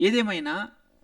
ఏదేమైనా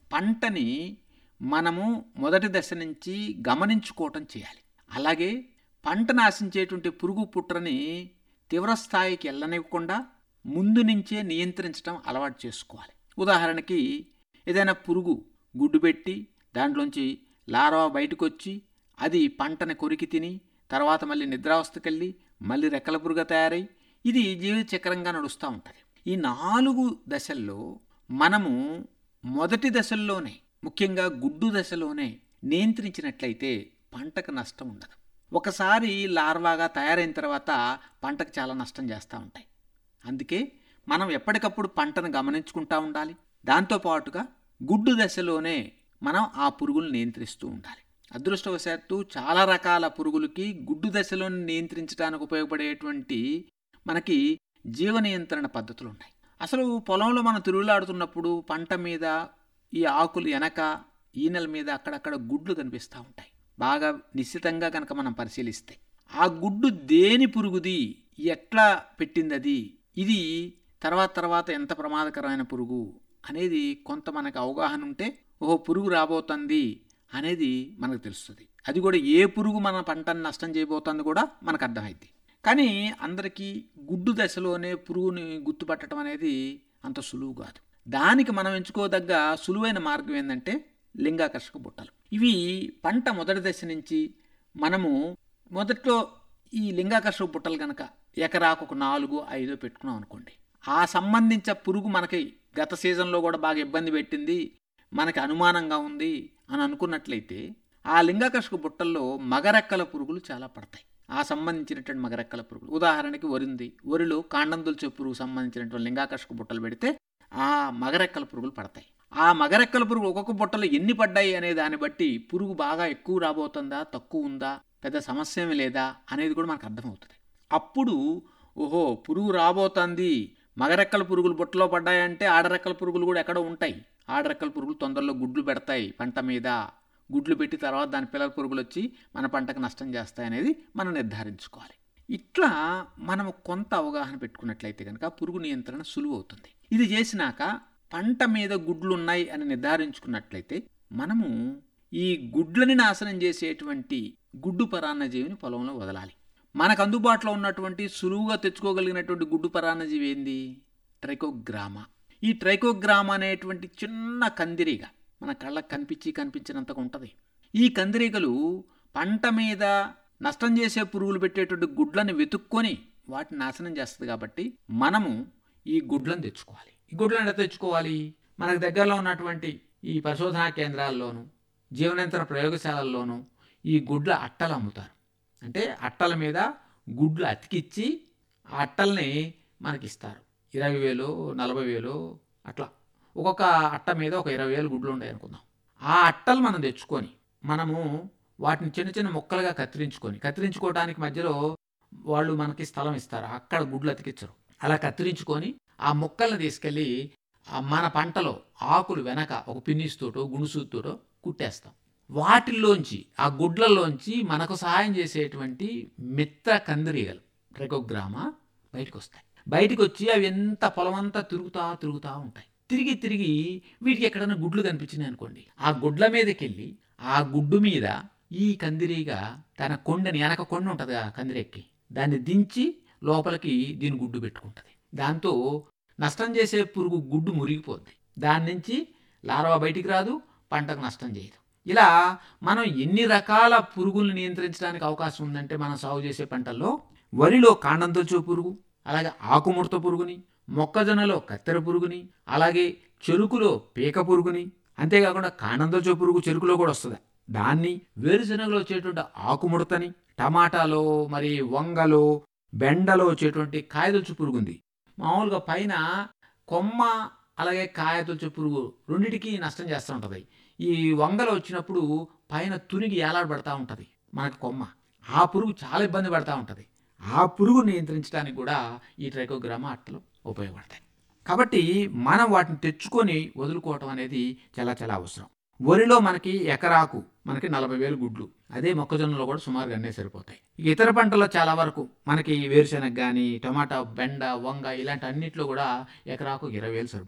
పంటని మనము మొదటి దశ నుంచి గమనించుకోవటం చేయాలి అలాగే పంటను ఆశించేటువంటి పురుగు పుట్రని తీవ్రస్థాయికి వెళ్ళనివ్వకుండా ముందు నుంచే నియంత్రించడం అలవాటు చేసుకోవాలి ఉదాహరణకి ఏదైనా పురుగు గుడ్డు పెట్టి దాంట్లోంచి లార్వా బయటకు వచ్చి అది పంటని కొరికి తిని తర్వాత మళ్ళీ నిద్రావస్థకెళ్ళి మళ్ళీ రెక్కల పురుగ తయారై ఇది జీవిత చక్రంగా నడుస్తూ ఉంటుంది ఈ నాలుగు దశల్లో మనము మొదటి దశల్లోనే ముఖ్యంగా గుడ్డు దశలోనే నియంత్రించినట్లయితే పంటకు నష్టం ఉండదు ఒకసారి లార్వాగా తయారైన తర్వాత పంటకు చాలా నష్టం చేస్తూ ఉంటాయి అందుకే మనం ఎప్పటికప్పుడు పంటను గమనించుకుంటూ ఉండాలి దాంతోపాటుగా గుడ్డు దశలోనే మనం ఆ పురుగులు నియంత్రిస్తూ ఉండాలి అదృష్టవశాత్తు చాలా రకాల పురుగులకి గుడ్డు దశలోని నియంత్రించడానికి ఉపయోగపడేటువంటి మనకి జీవ నియంత్రణ పద్ధతులు ఉన్నాయి అసలు పొలంలో మనం తిరుగులాడుతున్నప్పుడు పంట మీద ఈ ఆకులు వెనక ఈనెల మీద అక్కడక్కడ గుడ్లు కనిపిస్తూ ఉంటాయి బాగా నిశ్చితంగా కనుక మనం పరిశీలిస్తే ఆ గుడ్డు దేని పురుగుది ఎట్లా పెట్టింది అది ఇది తర్వాత తర్వాత ఎంత ప్రమాదకరమైన పురుగు అనేది కొంత మనకు అవగాహన ఉంటే ఓహో పురుగు రాబోతుంది అనేది మనకు తెలుస్తుంది అది కూడా ఏ పురుగు మన పంటను నష్టం చేయబోతుంది కూడా మనకు అర్థమైంది కానీ అందరికీ గుడ్డు దశలోనే పురుగుని గుర్తుపట్టడం అనేది అంత సులువు కాదు దానికి మనం ఎంచుకోదగ్గ సులువైన మార్గం ఏంటంటే లింగాకర్షక బుట్టలు ఇవి పంట మొదటి దశ నుంచి మనము మొదట్లో ఈ లింగాకర్షక బుట్టలు కనుక ఎకరాకు ఒక నాలుగు ఐదో పెట్టుకున్నాం అనుకోండి ఆ సంబంధించిన పురుగు మనకి గత సీజన్లో కూడా బాగా ఇబ్బంది పెట్టింది మనకి అనుమానంగా ఉంది అని అనుకున్నట్లయితే ఆ లింగాకర్షక బుట్టల్లో మగరెక్కల పురుగులు చాలా పడతాయి ఆ సంబంధించినటువంటి మగరెక్కల పురుగులు ఉదాహరణకి వరింది వరిలో కాండం దుల్చే పురుగు సంబంధించినటువంటి లింగాకర్షక బుట్టలు పెడితే ఆ మగరెక్కల పురుగులు పడతాయి ఆ మగరెక్కల పురుగు ఒక్కొక్క బుట్టలో ఎన్ని పడ్డాయి అనే దాన్ని బట్టి పురుగు బాగా ఎక్కువ రాబోతుందా తక్కువ ఉందా పెద్ద సమస్య ఏమీ లేదా అనేది కూడా మనకు అర్థమవుతుంది అప్పుడు ఓహో పురుగు రాబోతుంది మగరెక్కల పురుగులు బుట్టలో పడ్డాయంటే ఆడరెక్కల పురుగులు కూడా ఎక్కడో ఉంటాయి ఆడరెక్కల పురుగులు తొందరలో గుడ్లు పెడతాయి పంట మీద గుడ్లు పెట్టి తర్వాత దాని పిల్లల పురుగులు వచ్చి మన పంటకు నష్టం చేస్తాయి అనేది మనం నిర్ధారించుకోవాలి ఇట్లా మనము కొంత అవగాహన పెట్టుకున్నట్లయితే కనుక పురుగు నియంత్రణ సులువు అవుతుంది ఇది చేసినాక పంట మీద గుడ్లు ఉన్నాయి అని నిర్ధారించుకున్నట్లయితే మనము ఈ గుడ్లని నాశనం చేసేటువంటి గుడ్డు పరాన్నజీవిని పొలంలో వదలాలి మనకు అందుబాటులో ఉన్నటువంటి సులువుగా తెచ్చుకోగలిగినటువంటి గుడ్డు పరాన్నజీవి ఏంది ట్రైకోగ్రామా ఈ ట్రైకోగ్రామా అనేటువంటి చిన్న కందిరీగ మన కళ్ళకు కనిపించి కనిపించినంతగా ఉంటుంది ఈ కందిరీగలు పంట మీద నష్టం చేసే పురుగులు పెట్టేటువంటి గుడ్లను వెతుక్కొని వాటిని నాశనం చేస్తుంది కాబట్టి మనము ఈ గుడ్లను తెచ్చుకోవాలి ఈ గుడ్లను ఎలా తెచ్చుకోవాలి మనకు దగ్గరలో ఉన్నటువంటి ఈ పరిశోధనా కేంద్రాల్లోనూ జీవనంతర ప్రయోగశాలల్లోనూ ఈ గుడ్ల అట్టలు అమ్ముతారు అంటే అట్టల మీద గుడ్లు అతికిచ్చి ఆ అట్టల్ని మనకిస్తారు ఇరవై వేలు నలభై వేలు అట్లా ఒక్కొక్క అట్ట మీద ఒక ఇరవై వేలు గుడ్లు ఉన్నాయి అనుకుందాం ఆ అట్టలు మనం తెచ్చుకొని మనము వాటిని చిన్న చిన్న ముక్కలుగా కత్తిరించుకొని కత్తిరించుకోవడానికి మధ్యలో వాళ్ళు మనకి స్థలం ఇస్తారు అక్కడ గుడ్లు అతికిచ్చరు అలా కత్తిరించుకొని ఆ ముక్కల్ని తీసుకెళ్ళి ఆ మన పంటలో ఆకులు వెనక ఒక పిన్నిస్తోటో గుణుసూతోటో కుట్టేస్తాం వాటిల్లోంచి ఆ గుడ్లలోంచి మనకు సహాయం చేసేటువంటి మిత్ర కందిరీగలు ట్రెకోగ్రామా బయటకు వస్తాయి బయటకు వచ్చి అవి ఎంత పొలమంతా తిరుగుతా తిరుగుతూ ఉంటాయి తిరిగి తిరిగి వీటికి ఎక్కడైనా గుడ్లు కనిపించినాయి అనుకోండి ఆ గుడ్ల మీదకి వెళ్ళి ఆ గుడ్డు మీద ఈ కందిరీగ తన కొండని వెనక కొండ ఉంటుంది కదా కందిరెక్కి దాన్ని దించి లోపలికి దీని గుడ్డు పెట్టుకుంటుంది దాంతో నష్టం చేసే పురుగు గుడ్డు మురిగిపోద్ది దాని నుంచి లార్వా బయటికి రాదు పంటకు నష్టం చేయదు ఇలా మనం ఎన్ని రకాల పురుగులను నియంత్రించడానికి అవకాశం ఉందంటే మనం సాగు చేసే పంటల్లో వరిలో కాండం తొలచే పురుగు అలాగే ఆకుముడత పురుగుని మొక్కజొన్నలో కత్తెర పురుగుని అలాగే చెరుకులో పీక పురుగుని అంతేకాకుండా కాండం తొలచే పురుగు చెరుకులో కూడా వస్తుంది దాన్ని వేరుశనగలో వచ్చేటువంటి ఆకుముడతని టమాటాలో మరి వంగలో బెండలో వచ్చేటువంటి కాయదొచ్చు పురుగు ఉంది మామూలుగా పైన కొమ్మ అలాగే కాయదొచ్చు పురుగు రెండిటికి నష్టం చేస్తూ ఉంటుంది ఈ వంగలో వచ్చినప్పుడు పైన తునిగి ఏలాడబడతా ఉంటుంది మనకు కొమ్మ ఆ పురుగు చాలా ఇబ్బంది పడతా ఉంటుంది ఆ పురుగు నియంత్రించడానికి కూడా ఈ ట్రైకోగ్రామా అట్టలు ఉపయోగపడతాయి కాబట్టి మనం వాటిని తెచ్చుకొని వదులుకోవటం అనేది చాలా చాలా అవసరం వరిలో మనకి ఎకరాకు మనకి నలభై వేలు గుడ్లు అదే మొక్కజొన్నలో కూడా సుమారుగా అన్నీ సరిపోతాయి ఇక ఇతర పంటల్లో చాలా వరకు మనకి వేరుశెనగ కానీ టమాటా బెండ వంగ ఇలాంటి అన్నిట్లో కూడా ఎకరాకు ఇరవై వేలు సరిపోతాయి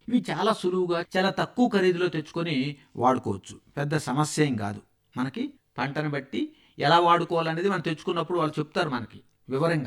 ఇవి చాలా సులువుగా చాలా తక్కువ ఖరీదులో తెచ్చుకొని వాడుకోవచ్చు పెద్ద సమస్య ఏం కాదు మనకి పంటను బట్టి ఎలా వాడుకోవాలనేది మనం తెచ్చుకున్నప్పుడు వాళ్ళు చెప్తారు మనకి వివరంగా